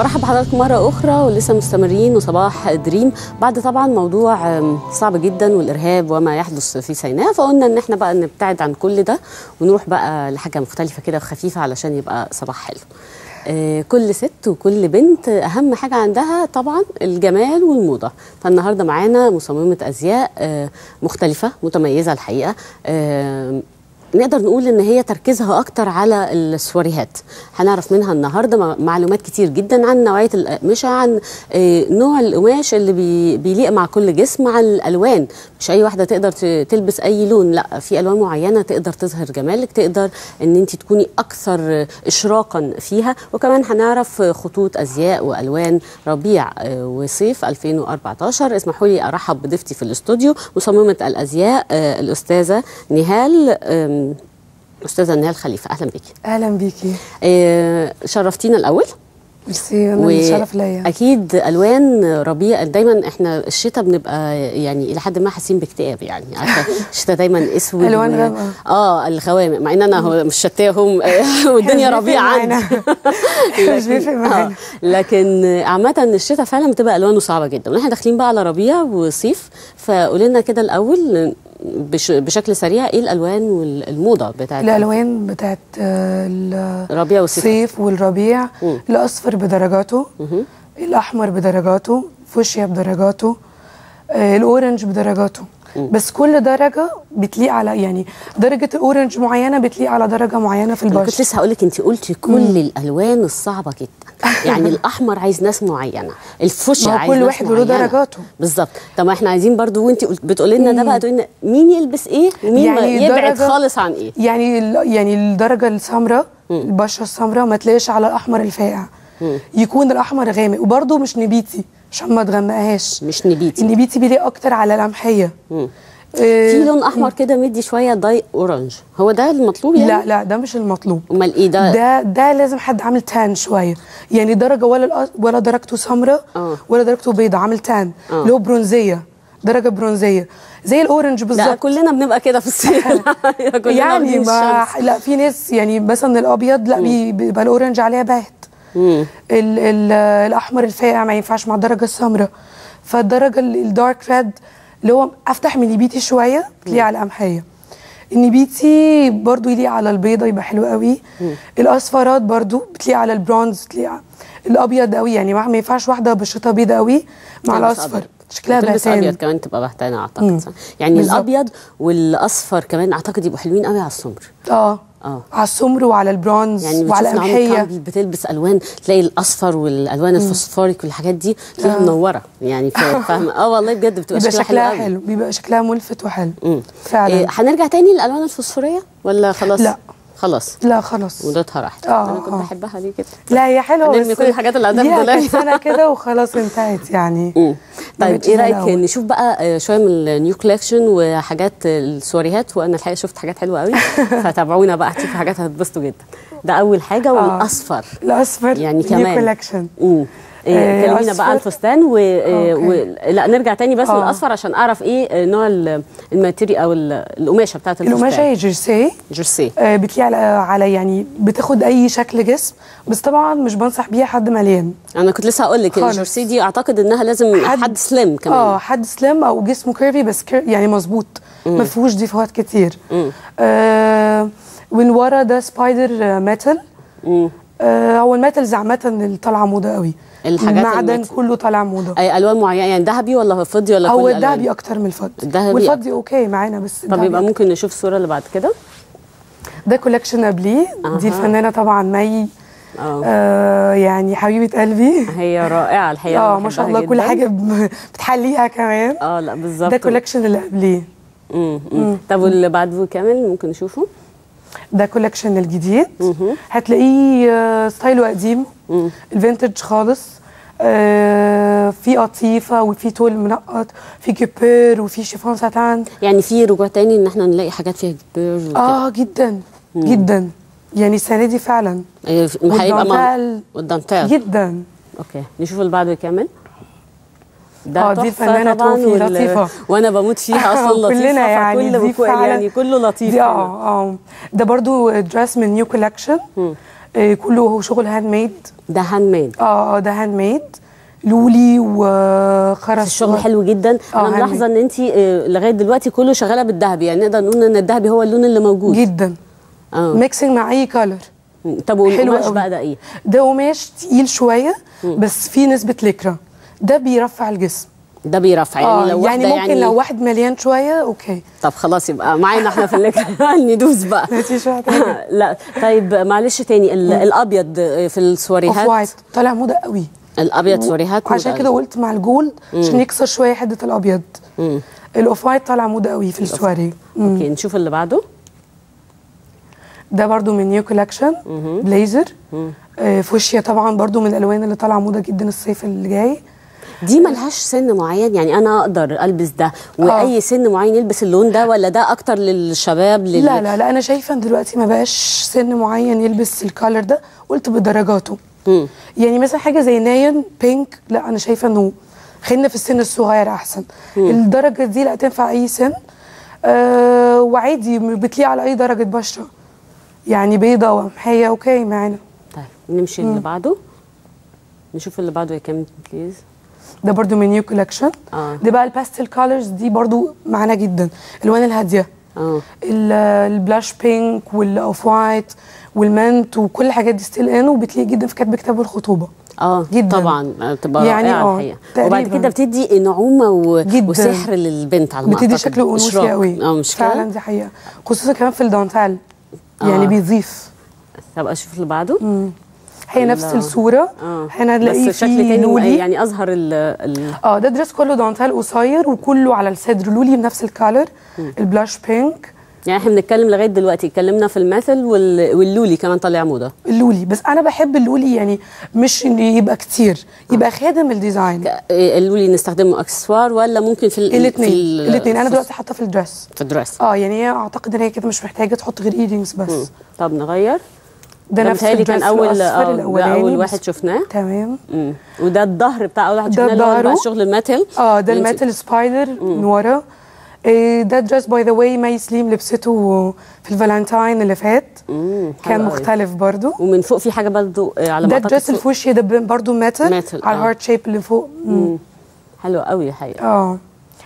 برحب بحضراتكم مرة أخرى ولسه مستمرين وصباح دريم بعد طبعا موضوع صعب جدا والإرهاب وما يحدث في سيناء فقلنا إن احنا بقى نبتعد عن كل ده ونروح بقى لحاجة مختلفة كده وخفيفة علشان يبقى صباح حلو. آه، كل ست وكل بنت أهم حاجة عندها طبعا الجمال والموضة فالنهاردة معانا مصممة أزياء آه، مختلفة متميزة الحقيقة آه، نقدر نقول ان هي تركيزها اكتر على السواريهات هنعرف منها النهارده م- معلومات كتير جدا عن نوعيه الاقمشه عن آه، نوع القماش اللي بي- بيليق مع كل جسم عن الالوان مش اي واحده تقدر ت- تلبس اي لون لا في الوان معينه تقدر تظهر جمالك تقدر ان انت تكوني اكثر آه، اشراقا فيها وكمان هنعرف آه، خطوط ازياء والوان ربيع آه، وصيف 2014 اسمحوا لي ارحب بضيفتي في الاستوديو مصممه الازياء آه، الاستاذه نهال آم، استاذه نهال خليفه اهلا بيكي اهلا بيكي آه، شرفتينا الاول ميرسي انا الشرف ليا اكيد الوان ربيع دايما احنا الشتاء بنبقى يعني الى حد ما حاسين باكتئاب يعني عارفه الشتاء دايما اسود ألوان و- غامقة. اه الغوامق مع ان انا هو مش شتاهم والدنيا مش ربيع بيفرق عندي معانا. مش بيفرق معانا. آه، لكن عامة الشتاء فعلا بتبقى الوانه صعبة جدا واحنا داخلين بقى على ربيع وصيف فقولي لنا كده الاول بش بشكل سريع ايه الالوان والموضة بتاعت الالوان بتاعت آه، ال- ربيع وصيف الصيف والربيع مم. الاصفر بدرجاته الاحمر بدرجاته فوشيا بدرجاته آه، الاورنج بدرجاته بس كل درجه بتليق على يعني درجه الاورنج معينه بتليق على درجه معينه في انا كنت البشره لسه هقول لك انت قلتي كل الالوان الصعبه جدا يعني الاحمر عايز ناس معينه الفوشيا ما هو عايز كل ناس واحد وله معينة. درجاته. بالظبط طب ما احنا عايزين برضو وانت بتقولي لنا ده بقى تقولي لنا مين يلبس ايه ومين يعني يعني يبعد درجة- خالص عن ايه يعني ال- يعني الدرجه السمراء البشره السمراء ما تلاقيش على الاحمر الفاقع يكون الاحمر غامق وبرده مش نبيتي عشان ما تغمقهاش مش نبيتي النبيتي بيليق اكتر على القمحيه مم. آه، في لون احمر كده مدي شويه ضي اورنج هو ده المطلوب يعني لا لا ده مش المطلوب امال ايه ده, ده ده لازم حد عامل تان شويه يعني درجه ولا الأ- ولا درجته سمراء آه. ولا درجته بيضاء عامل تان آه. اللي هو برونزيه درجه برونزيه زي الاورنج لا بالظبط كلنا بنبقى كده في الصيف كلنا يعني واخدين ما الشمس. لا في ناس يعني مثلا الابيض لا بي- بيبقى الاورنج عليها باهت مم. ال ال الاحمر الفاقع ما ينفعش مع الدرجه السمراء فالدرجه ال- الدارك ريد اللي هو افتح من نبيتي شويه بتليق على القمحيه النبيتي برضو يليق على البيضه يبقى حلو قوي الاصفرات برضو بتليق على البرونز بتليق على الابيض قوي يعني ما ما ينفعش واحده بشرتها بيضه قوي مع تلبس الاصفر أبيض. شكلها تلبس ابيض بهتان كمان تبقى بهتانه اعتقد صح؟ يعني بالظبط. الابيض والاصفر كمان اعتقد يبقوا حلوين قوي على السمر اه اه على السمر وعلى البرونز يعني وعلى بتشوف نعومة القمحيه كامل بتلبس الوان تلاقي الاصفر والالوان الفوسفوريك والحاجات دي تلاقيها منوره يعني فا- فاهمه اه والله بجد بتبقى بيبقى شكلها, شكلها حلو قوي حلو بيبقى شكلها ملفت وحلو مم. فعلا إيه هنرجع تاني للالوان الفوسفوريه ولا خلاص لا. خلاص لا خلاص مدتها راحت آه، انا كنت آه. بحبها ليه كده لا هي حلوه هنرمي بس كل الحاجات اللي عندها في ليها الدولاب. كام سنه كده وخلاص انتهت يعني مم. ما طيب بقتش ايه زي رايك الأول. نشوف بقى آه، شويه من النيو كولكشن وحاجات السواريهات وانا الحقيقه شفت حاجات حلوه قوي فتابعونا بقى هتشوفوا حاجات هتتبسطوا جدا ده اول حاجه والاصفر الاصفر يعني كمان. كولكشن امم إيه آه، كلمينا بقى عن أصفر. الفستان و... آه، أوكي. و... لا نرجع تاني بس آه. للاصفر عشان اعرف ايه آه، نوع ال- الماتيريال او ال- القماشه بتاعت الفستان القماشه هي جيرسي جيرسي آه، بتليق على على يعني بتاخد اي شكل جسم بس طبعا مش بنصح بيها حد مليان انا كنت لسه هقول لك خالص. الجيرسي دي اعتقد انها لازم حد, حد سليم كمان اه حد سليم او جسمه كيرفي بس كير يعني مظبوط ما فيهوش ديفوهات كتير آه من ورا ده سبايدر آه، ميتال مم. آه هو الميتالز عامه اللي طالعه موضه قوي الحاجات المعدن الميتال. كله طالع موضه اي الوان معينه يعني ذهبي ولا فضي ولا هو كل الألوان؟ الذهبي اكتر من الفضي الذهبي والفضي اوكي معانا بس طب الذهبي يبقى ممكن نشوف الصوره اللي بعد كده ده كولكشن قبليه أها. دي الفنانه طبعا مي اه آه يعني حبيبه قلبي هي رائعه الحقيقه اه أنا ما شاء بحبها الله كل جداً. حاجه ب- بتحليها كمان اه لا بالظبط ده كولكشن اللي قبليه مم، مم. طب واللي بعده كمان ممكن نشوفه ده كولكشن الجديد هتلاقيه آه، ستايله قديم الفينتج خالص آه، في قطيفه وفي تول منقط في كيبير وفي شيفون ساتان يعني في رجوع تاني ان احنا نلاقي حاجات فيها جبير وكده. اه جدا جدا يعني السنه دي فعلا أيوة، هيبقى مع والدانتال والدانتال جدا اوكي نشوف اللي بعده كامل ده آه، دي تحفة الفنانة طبعاً توفي وال- لطيفة. وانا بموت فيها اصلا لطيفه كلنا يعني فكل دي بكو- فعلا يعني كله لطيف دي كده. اه اه ده برضو دريس من نيو كولكشن آه، كله هو شغل هاند ميد ده هاند ميد اه آه، ده هاند ميد لولي وخرز الشغل حلو جدا آه، انا هاند ملاحظه ان انت لغايه دلوقتي كله شغاله بالذهبي يعني نقدر نقول ان الذهبي هو اللون اللي موجود جدا اه ميكسنج مع اي كلر طب حلو والقماش قوي. بقى ده ايه ده قماش تقيل شويه بس فيه نسبه لكرة ده بيرفع الجسم ده بيرفع يعني اه لو يعني واحده ممكن يعني لو واحد مليان شويه اوكي طب خلاص يبقى معانا احنا في الليك ندوس بقى ماشي، شو هتعمل؟ لا طيب معلش تاني ال- الابيض في اوف السواريهات وايت طالع موضه قوي الابيض سواريهات عشان موضة كده قلت مع الجولد عشان يكسر شويه حده الابيض مم. الاوف وايت طالع موضه قوي في السواري اوكي نشوف اللي بعده ده برضو من نيو كولكشن بليزر آه، فوشيا طبعا برضو من الالوان اللي طالعه موضه جدا الصيف اللي جاي دي ملهاش سن معين يعني انا اقدر البس ده واي سن معين يلبس اللون ده ولا ده اكتر للشباب لل... لا لا لا انا شايفه ان دلوقتي ما بقاش سن معين يلبس الكالر ده قلت بدرجاته مم. يعني مثلا حاجه زي ناين بينك لا انا شايفه انه خلينا في السن الصغير احسن الدرجه دي لا تنفع اي سن آه وعادي بتليق على اي درجه بشره يعني بيضه ومحيه اوكي معانا طيب نمشي اللي بعده نشوف اللي بعده يا كام بليز ده برضو من نيو كولكشن آه. ده بقى الباستل كولرز دي برضو معانا جدا الالوان الهاديه اه ال- البلاش بينك والاوف وايت والمنت وكل الحاجات دي ستيل ان وبتليق جدا في كتب كتاب الخطوبه اه جدا. طبعا آه، بتبقى يعني رائعه آه، الحقيقه تقريباً. وبعد كده بتدي نعومه و... جداً. وسحر للبنت على ما بتدي أعتقد. شكل انوثي إشراق. قوي اه مش فعلا فعلا دي حقيقه خصوصا كمان في الدانتال يعني آه. بيضيف طب اشوف اللي بعده هي نفس الله. الصوره اه هنلاقيه بس شكل فيه تاني لولي يعني اظهر ال... ال... اه ده دريس كله دانتال قصير وكله على الصدر لولي بنفس الكالر البلاش بينك يعني احنا بنتكلم لغايه دلوقتي اتكلمنا في الماثل وال... واللولي كمان طالع موضه اللولي بس انا بحب اللولي يعني مش انه يبقى كتير يبقى خادم الديزاين إيه اللولي نستخدمه اكسسوار ولا ممكن في ال... الاثنين في ال... الاثنين انا في- دلوقتي حاطه في الدريس في الدرس اه يعني هي اعتقد ان هي كده مش محتاجه تحط غير ايرينجز بس طب نغير ده نفس متهيألي كان الدريس اول الأصفر اه ده الاولاني اول بس- واحد شفناه تمام مم. وده الظهر بتاع اول واحد ده شفناه اللي هو بقى ظهره. شغل الميتال اه ده اللي انت- الميتال سبايدر من ورا إيه ده دريس باي ذا واي مي سليم لبسته في الفالنتاين اللي فات مم، كان حلو قوي. مختلف برضو ومن فوق في حاجه برضه آه، على ما ده اعتقد الدريس فوق- الفوشيا ده ب- برضو ميتال ميتال، على آه. الهارت شيب اللي فوق مم. مم. حلو قوي الحقيقه اه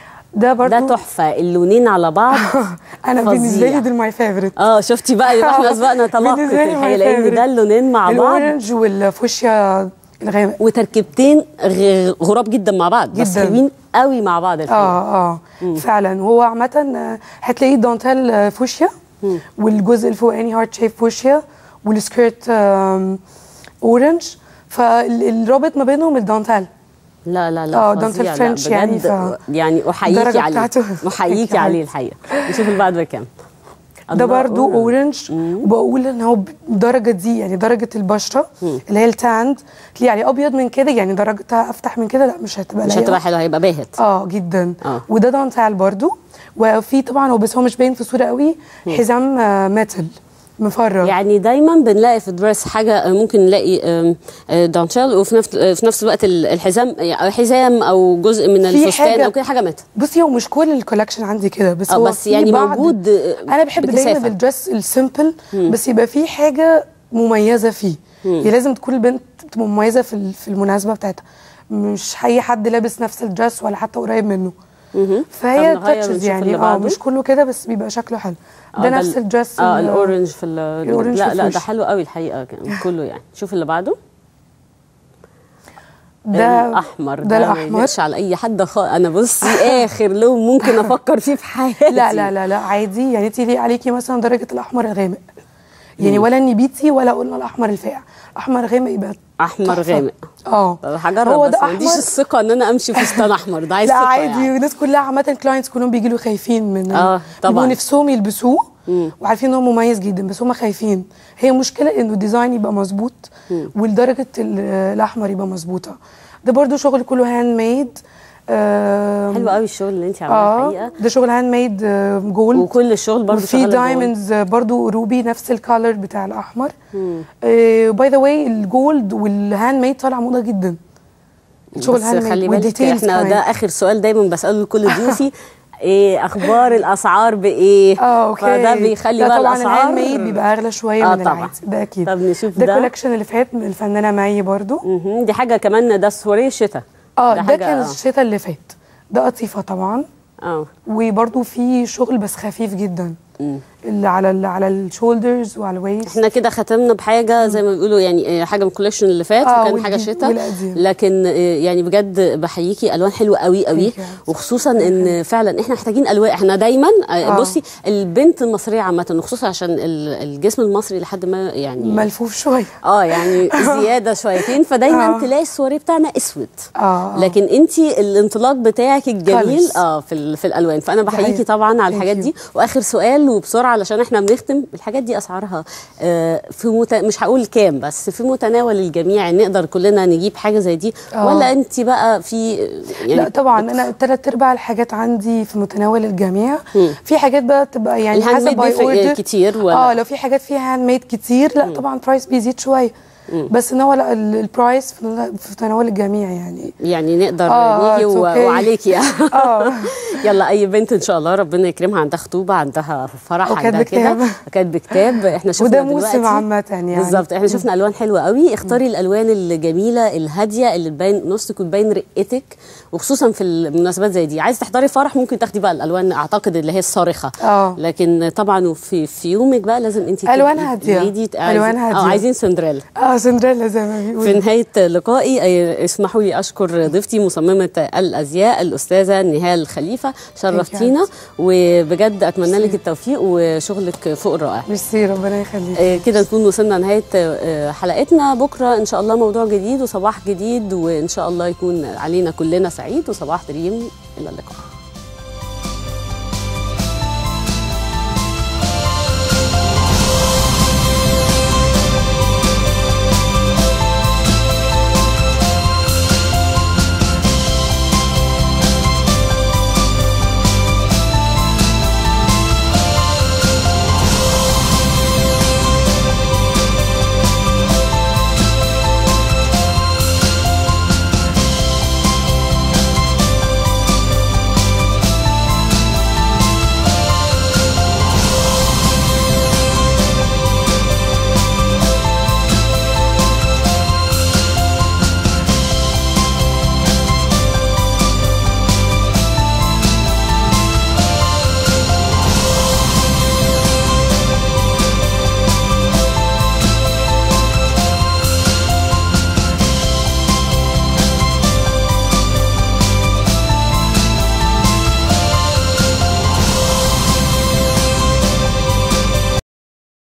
ده برضو ده تحفه اللونين على بعض انا فظيع. بالنسبه لي دول ماي فيفورت اه شفتي بقى يبقى احنا اسبقنا تلقت بالنسبة لي الحقيقه my لان favorite. ده اللونين مع بعض الاورنج والفوشيا الغامق وتركيبتين غ- غراب جدا مع بعض بس جداً. حلوين قوي مع بعض الحقيقه اه اه فعلا هو عامة آه، هتلاقيه دانتال آه، فوشيا والجزء الفوقاني هارت شيب فوشيا والسكيرت آم، اورنج فالرابط ما بينهم الدانتال لا لا لا آه، فظيع، دانتل لا، فرنش يعني، بجد ف- يعني احييكي الدرجة عليه بتاعته. احييكي عليه الحقيقه نشوف اللي بعده كام ده الله، برضو أورنج. اورنج وبقول ان هو الدرجه دي يعني درجه البشره اللي هي التاند تلاقي يعني ابيض من كده يعني درجتها افتح من كده لا مش هتبقى مش لايقة. هتبقى حلوه هيبقى باهت اه جدا آه. وده دانتال برضو وفي طبعا هو بس هو مش باين في الصوره قوي حزام آه، ميتال مفرغ يعني دايما بنلاقي في الدرس حاجه آه، ممكن نلاقي آم، آه، دانشال وفي نفس آه، في نفس الوقت ال- الحزام يعني حزام او جزء من في الفستان حاجة- او كده حاجه مات بصي هو مش كل الكولكشن عندي كده بس آه، هو بس في يعني بعض موجود، آه، انا بحب دايما بكثافة. الدرس السيمبل بس يبقى في حاجه مميزه فيه يعني لازم تكون البنت تبقى مميزه في ال- في المناسبه بتاعتها مش اي حد لابس نفس الدرس ولا حتى قريب منه مهم. فهي طب نغير تاتشز ونشوف يعني اللي اه بعده. مش كله كده بس بيبقى شكله حلو آه، ده نفس ال- الدرس اه ال- الاورنج في ال- الأورنج لا في لا ده الفوش. حلو قوي الحقيقه كان كله يعني شوف اللي بعده ده الاحمر ده ما الاحمر يليقش على اي حد خ... انا بصي اخر لون ممكن افكر فيه في حياتي لا لا لا لا عادي يعني انت ليه عليكي مثلا درجه الاحمر الغامق يعني ولا النبيتي ولا قلنا الاحمر الفاقع احمر غامق يبقى احمر تحفة. غامق اه هجرب هو بس ده ما عنديش أحمر. الثقه ان انا امشي فستان احمر ده عايز لا ثقة عادي يعني. الناس كلها عامه كلاينتس كلهم بيجي له خايفين من آه، طبعاً. يبقوا نفسهم يلبسوه وعارفين ان هو مميز جدا بس هم خايفين هي مشكله انه الديزاين يبقى مظبوط والدرجه ال- الاحمر يبقى مظبوطه ده برضو شغل كله هاند ميد آه حلو قوي الشغل اللي انت عاملاه اه الحقيقه ده شغل هاند ميد آه جولد وكل الشغل برضه وفي شغال الجولد. دايموندز برضو روبي نفس الكالر بتاع الاحمر باي ذا واي الجولد والهاند ميد طالع موضه جدا شغل بس هاند خلي ميد بالك احنا ده اخر سؤال دايما بساله لكل ضيوفي ايه اخبار الاسعار بايه اه اوكي فده بيخلي لا بقى طبعا الاسعار الهاند ميد بيبقى اغلى شويه آه من طبعا. العادي ده اكيد طب نشوف ده ده. كولكشن اللي فات من الفنانه مي برضو مهم. دي حاجه كمان ده سواريه شتاء اه ده, حاجة- كان الشتاء اللي فات ده قطيفه طبعا اه وبرضو في شغل بس خفيف جدا اللي على ال على الشولدرز وعلى الويست احنا كده ختمنا بحاجه زي ما بيقولوا يعني آه، حاجه من الكوليكشن اللي فات آه، وكان حاجه والجديد شتاء والقديم. لكن آه، يعني بجد بحييكي الوان حلوه قوي قوي Thank you. وخصوصا ان فعلا احنا محتاجين الوان احنا دايما آه، آه. بصي البنت المصريه عامه وخصوصا عشان ال- الجسم المصري لحد ما يعني ملفوف شويه اه يعني زياده شويتين فدايما آه. تلاقي السواري بتاعنا اسود اه لكن انت الانطلاق بتاعك الجميل خالص. اه في ال- في الالوان فانا بحييكي حقيقي. طبعا على Thank الحاجات you. دي واخر سؤال وبسرعه علشان احنا بنختم الحاجات دي اسعارها آه في مت... مش هقول كام بس في متناول الجميع نقدر كلنا نجيب حاجه زي دي آه. ولا انت بقى في يعني لا طبعا انا ثلاث ارباع الحاجات عندي في متناول الجميع في حاجات بقى تبقى يعني الهاند حسب ميد by بيفرق order. كتير ولا؟ اه لو في حاجات فيها هاند ميد كتير لا طبعا برايس بيزيد شويه بس ان هو لا ال- البرايس في في تناول الجميع يعني يعني نقدر آه، نيجي it's و... okay. وعليكي يعني اه يلا اي بنت ان شاء الله ربنا يكرمها عندها خطوبه عندها فرح وكاتبة عندها كده كتاب. كاتبه كتاب احنا شفنا وده دلوقتي موسم عامة يعني. بالظبط احنا شفنا الوان حلوه قوي اختاري الالوان الجميله الهاديه اللي تبين نصك وتبين رقتك وخصوصا في المناسبات زي دي عايز تحضري فرح ممكن تاخدي بقى الالوان اعتقد اللي هي الصارخه اه. لكن طبعا وفي في يومك بقى لازم انت ألوان هادية. ألوان اه هادية. عايزين سندريلا اه سندريلا زي ما في بيقولوا نهاية لقائي أي- اسمحوا لي أشكر ضيفتي مصممة الأزياء الأستاذة نهال خليفة شرفتينا وبجد أتمنى لك التوفيق وشغلك فوق الرائع ميرسي ربنا يخليك آه، كده نكون وصلنا نهاية آه، حلقتنا بكرة إن شاء الله موضوع جديد وصباح جديد وإن شاء الله يكون علينا كلنا سعيد وصباح دريم إلى اللقاء